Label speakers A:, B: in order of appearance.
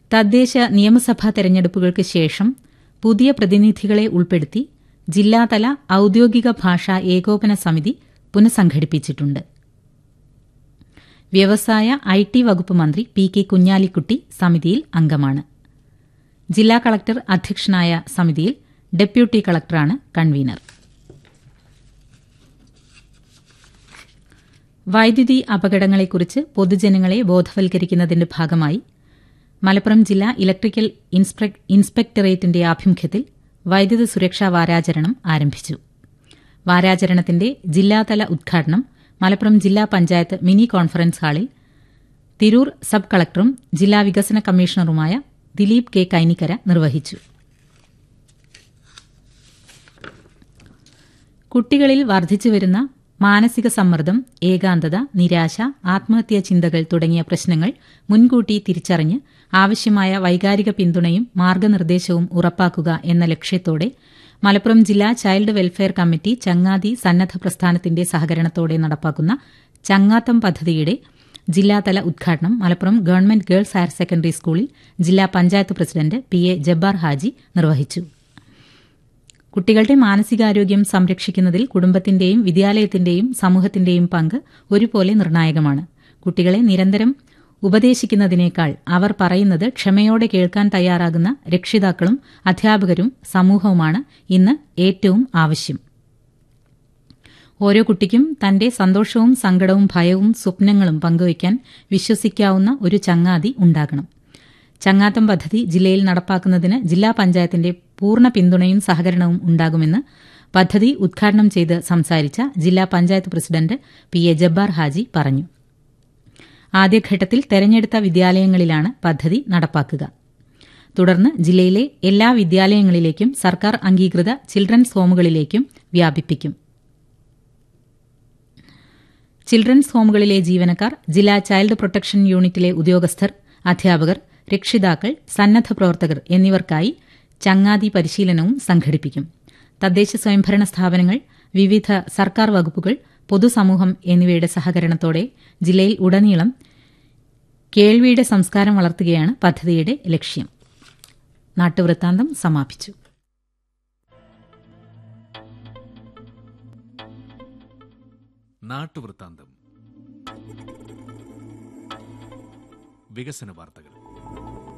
A: തദ്ദേശ നിയമസഭാ തെരഞ്ഞെടുപ്പുകൾക്ക് ശേഷം പുതിയ പ്രതിനിധികളെ ഉൾപ്പെടുത്തി ജില്ലാതല ഔദ്യോഗിക ഭാഷാ ഏകോപന സമിതി പുനഃസംഘടിപ്പിച്ചിട്ടുണ്ട് വ്യവസായ ഐ ടി വകുപ്പ് മന്ത്രി പി കെ കുഞ്ഞാലിക്കുട്ടി സമിതിയിൽ അംഗമാണ് ജില്ലാ കളക്ടർ അധ്യക്ഷനായ സമിതിയിൽ ഡെപ്യൂട്ടി കളക്ടറാണ് കൺവീനർ വൈദ്യുതി അപകടങ്ങളെക്കുറിച്ച് പൊതുജനങ്ങളെ ബോധവൽക്കരിക്കുന്നതിന്റെ ഭാഗമായി മലപ്പുറം ജില്ലാ ഇലക്ട്രിക്കൽ ഇൻസ്പെക്ടറേറ്റിന്റെ ആഭിമുഖ്യത്തിൽ വൈദ്യുത സുരക്ഷാ വാരാചരണം ആരംഭിച്ചു വാരാചരണത്തിന്റെ ജില്ലാതല ഉദ്ഘാടനം മലപ്പുറം ജില്ലാ പഞ്ചായത്ത് മിനി കോൺഫറൻസ് ഹാളിൽ തിരൂർ സബ് കളക്ടറും ജില്ലാ വികസന കമ്മീഷണറുമായ ദിലീപ് കെ കൈനിക്കര നിർവഹിച്ചു കുട്ടികളിൽ വർദ്ധിച്ചുവരുന്ന മാനസിക സമ്മർദ്ദം ഏകാന്തത നിരാശ ആത്മഹത്യാ ചിന്തകൾ തുടങ്ങിയ പ്രശ്നങ്ങൾ മുൻകൂട്ടി തിരിച്ചറിഞ്ഞ് ആവശ്യമായ വൈകാരിക പിന്തുണയും മാർഗനിർദ്ദേശവും ഉറപ്പാക്കുക എന്ന ലക്ഷ്യത്തോടെ മലപ്പുറം ജില്ലാ ചൈൽഡ് വെൽഫെയർ കമ്മിറ്റി ചങ്ങാതി സന്നദ്ധ പ്രസ്ഥാനത്തിന്റെ സഹകരണത്തോടെ നടപ്പാക്കുന്ന ചങ്ങാത്തം പദ്ധതിയുടെ ജില്ലാതല ഉദ്ഘാടനം Malappuram government girls higher secondary സ്കൂളിൽ ജില്ലാ panchayat president P A Jabbar Haji നിർവഹിച്ചു കുട്ടികളുടെ മാനസികാരോഗ്യം സംരക്ഷിക്കുന്നതിൽ കുടുംബത്തിന്റെയും വിദ്യാലയത്തിന്റെയും സമൂഹത്തിന്റെയും പങ്ക് ഒരുപോലെ നിർണായകമാണ് കുട്ടികളെ നിരന്തരം ഉപദേശിക്കുന്നതിനേക്കാൾ അവർ പറയുന്നത് ക്ഷമയോടെ കേൾക്കാൻ തയ്യാറാകുന്ന രക്ഷിതാക്കളും അധ്യാപകരും സമൂഹവുമാണ് ഇന്ന് ഏറ്റവും ആവശ്യം ഓരോ കുട്ടിക്കും തന്റെ സന്തോഷവും സങ്കടവും ഭയവും സ്വപ്നങ്ങളും പങ്കുവയ്ക്കാൻ വിശ്വസിക്കാവുന്ന ഒരു ചങ്ങാതി ഉണ്ടാകണം ചങ്ങാത്തം പദ്ധതി ജില്ലയിൽ നടപ്പാക്കുന്നതിന് ജില്ലാ പഞ്ചായത്തിന്റെ പൂർണ്ണ പിന്തുണയും സഹകരണവും ഉണ്ടാകുമെന്ന് പദ്ധതി ഉദ്ഘാടനം ചെയ്ത് സംസാരിച്ച ജില്ലാ panchayat president P A Jabbar Haji പറഞ്ഞു ആദ്യഘട്ടത്തിൽ തെരഞ്ഞെടുത്ത വിദ്യാലയങ്ങളിലാണ് പദ്ധതി നടപ്പാക്കുക തുടർന്ന് ജില്ലയിലെ എല്ലാ വിദ്യാലയങ്ങളിലേക്കും സർക്കാർ അംഗീകൃത ചിൽഡ്രൻസ് ഹോമുകളിലേക്കും വ്യാപിപ്പിക്കും ചിൽഡ്രൻസ് ഹോമുകളിലെ ജീവനക്കാർ ജില്ലാ ചൈൽഡ് പ്രൊട്ടക്ഷൻ യൂണിറ്റിലെ ഉദ്യോഗസ്ഥർ അധ്യാപകർ രക്ഷിതാക്കൾ സന്നദ്ധ പ്രവർത്തകർ എന്നിവർക്കായി ചങ്ങാതി പരിശീലനവും സംഘടിപ്പിക്കും തദ്ദേശ സ്വയംഭരണ സ്ഥാപനങ്ങൾ വിവിധ സർക്കാർ വകുപ്പുകൾ പൊതുസമൂഹം എന്നിവയുടെ സഹകരണത്തോടെ ജില്ലയിൽ ഉടനീളം കേൾവിയുടെ സംസ്കാരം വളർത്തുകയാണ് പദ്ധതിയുടെ ലക്ഷ്യം നാട്ടുവൃത്താന്തം സമാപിച്ചു
B: നാട്ടുവൃത്താന്തം വികസന വാർത്തകൾ